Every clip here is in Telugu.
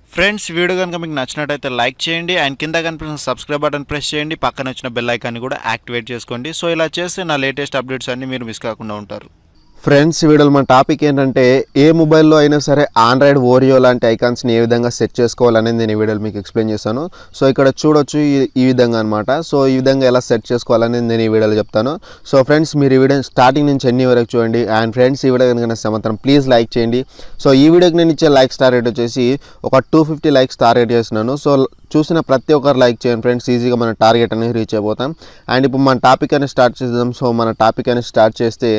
ఫ్రెండ్స్ వీడియో కనుక మీకు నచ్చినట్టయితే లైక్ చేయండి అండ్ కింద కనిపిస్తున్న సబ్స్క్రైబ్ బటన్ ప్రెస్ చేయండి పక్కన వచ్చిన బెల్ ఐకాన్ని కూడా యాక్టివేట్ చేసుకోండి సో ఇలా చేస్తే నా లేటెస్ట్ అప్డేట్స్ అన్ని మీరు మిస్ కాకుండా ఉంటారు ఫ్రెండ్స్ ఈ వీడియోలో మన టాపిక్ ఏంటంటే ఏ మొబైల్లో అయినా సరే ఆండ్రాయిడ్ ఓరియో లాంటి ఐకాన్స్ని ఏ విధంగా సెట్ చేసుకోవాలనేది నేను ఈ వీడియోలో మీకు ఎక్స్ప్లెయిన్ చేస్తాను సో ఇక్కడ చూడొచ్చు ఈ- ఈ విధంగా అనమాట సో ఈ విధంగా ఎలా సెట్ చేసుకోవాలనేది నేను ఈ వీడియోలో చెప్తాను సో ఫ్రెండ్స్ మీరు ఈ వీడియో స్టార్టింగ్ నుంచి ఎన్ని వరకు చూడండి అండ్ ఫ్రెండ్స్ ఈ వీడియో కనుక నచ్చితే మాత్రం ప్లీజ్ లైక్ చేయండి సో ఈ వీడియోకి నేను ఇచ్చే లైక్ స్టార్ రేట్ వచ్చేసి ఒక టూ ఫిఫ్టీ లైక్స్ టార్గెట్ చేస్తున్నాను సో చూసిన ప్రతి ఒక్కరు లైక్ చేయండి ఫ్రెండ్స్ ఈజీగా మన టార్గెట్ అనేది రీచ్ అయిపోతాం అండ్ ఇప్పుడు మన టాపిక్ అనేది స్టార్ట్ చేద్దాం సో మన టాపిక్ అనేది స్టార్ట్ చేస్తే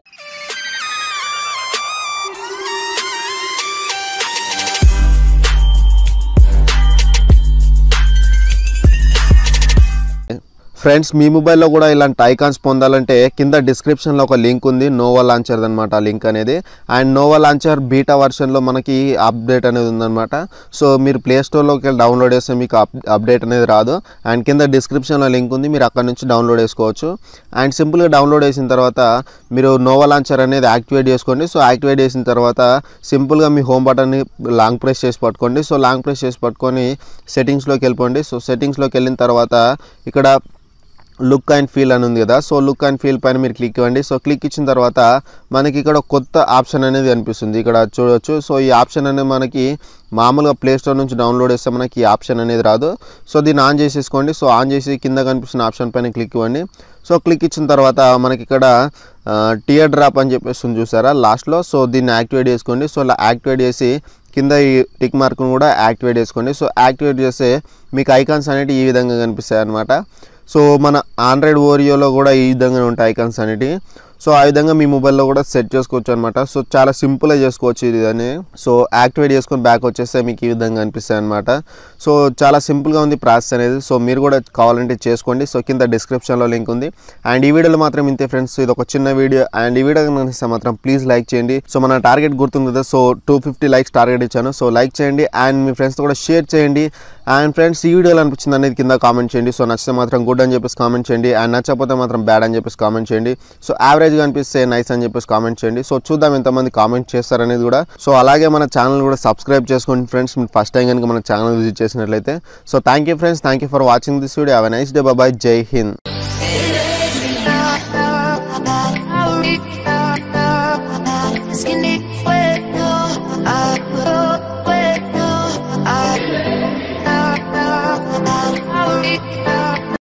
ఫ్రెండ్స్ మీ మొబైల్లో కూడా ఇలాంటి ఐకాన్స్ పొందాలంటే కింద డిస్క్రిప్షన్లో ఒక లింక్ ఉంది నోవా లాంచర్ అనమాట ఆ లింక్ అనేది అండ్ నోవా లాంచర్ బీటా వర్షన్లో మనకి అప్డేట్ అనేది ఉందన్నమాట సో మీరు ప్లే స్టోర్లోకి వెళ్ళి డౌన్లోడ్ చేస్తే మీకు అప్ అప్డేట్ అనేది రాదు అండ్ కింద డిస్క్రిప్షన్లో లింక్ ఉంది మీరు అక్కడ నుంచి డౌన్లోడ్ చేసుకోవచ్చు అండ్ సింపుల్గా డౌన్లోడ్ చేసిన తర్వాత మీరు నోవా లాంచర్ అనేది యాక్టివేట్ చేసుకోండి సో యాక్టివేట్ చేసిన తర్వాత సింపుల్గా మీ హోమ్ బటన్ని లాంగ్ ప్రెస్ చేసి పట్టుకోండి సో లాంగ్ ప్రెస్ చేసి పట్టుకొని సెట్టింగ్స్లోకి వెళ్ళిపోండి సో సెట్టింగ్స్లోకి వెళ్ళిన తర్వాత ఇక్కడ లుక్ అండ్ ఫీల్ అని ఉంది కదా సో లుక్ అండ్ ఫీల్ పైన మీరు క్లిక్ ఇవ్వండి సో క్లిక్ ఇచ్చిన తర్వాత మనకి ఇక్కడ కొత్త ఆప్షన్ అనేది కనిపిస్తుంది ఇక్కడ చూడొచ్చు సో ఈ ఆప్షన్ అనేది మనకి మామూలుగా ప్లే స్టోర్ నుంచి డౌన్లోడ్ చేస్తే మనకి ఈ ఆప్షన్ అనేది రాదు సో దీన్ని ఆన్ చేసేసుకోండి సో ఆన్ చేసి కింద కనిపిస్తున్న ఆప్షన్ పైన క్లిక్ ఇవ్వండి సో క్లిక్ ఇచ్చిన తర్వాత మనకి ఇక్కడ టియర్ డ్రాప్ అని చెప్పేసి ఉంది చూసారా లాస్ట్లో సో దీన్ని యాక్టివేట్ చేసుకోండి సో ఇలా యాక్టివేట్ చేసి కింద ఈ టిక్ మార్క్ను కూడా యాక్టివేట్ చేసుకోండి సో యాక్టివేట్ చేస్తే మీకు ఐకాన్స్ అనేవి ఈ విధంగా కనిపిస్తాయి అనమాట సో మన ఆండ్రాయిడ్ ఓరియోలో కూడా ఈ విధంగా ఉంటాయి ఐకాన్స్ అనేటివి సో ఆ విధంగా మీ మొబైల్లో కూడా సెట్ చేసుకోవచ్చు అనమాట సో చాలా సింపుల్గా చేసుకోవచ్చు ఇది అని సో యాక్టివేట్ చేసుకొని బ్యాక్ వచ్చేస్తే మీకు ఈ విధంగా అనిపిస్తాయి అనమాట సో చాలా సింపుల్గా ఉంది ప్రాసెస్ అనేది సో మీరు కూడా కావాలంటే చేసుకోండి సో కింద డిస్క్రిప్షన్లో లింక్ ఉంది అండ్ ఈ వీడియోలో మాత్రం ఇంతే ఫ్రెండ్స్ ఇది ఒక చిన్న వీడియో అండ్ ఈ వీడియో కనుక నచ్చితే మాత్రం ప్లీజ్ లైక్ చేయండి సో మన టార్గెట్ గుర్తుంది కదా so two fifty likes target ఇచ్చాను సో లైక్ చేయండి అండ్ మీ ఫ్రెండ్స్ కూడా షేర్ చేయండి అండ్ ఫ్రెండ్స్ ఈ వీడియోలో అనిపించింది అనేది కింద కామెంట్ చేయండి సో నచ్చితే మాత్రం గుడ్ అని చెప్పేసి కామెంట్ చేయండి అండ్ నచ్చకపోతే మాత్రం బ్యాడ్ అని చెప్పేసి కామెంట్ చేయండి సో యావరేజ్గా అనిపిస్తే నైస్ అని చెప్పేసి కామెంట్ చేయండి సో చూద్దాం ఎంతమంది కామెంట్ చేస్తారనేది కూడా సో అలాగే మన ఛానల్ కూడా సబ్స్క్రైబ్ చేసుకోండి ఫ్రెండ్స్ మీరు ఫస్ట్ టైం కనుక మన ఛానల్ విజిట్ చేసినట్లయితే so thank you friends thank you for watching this video have nice day bye Jai Hind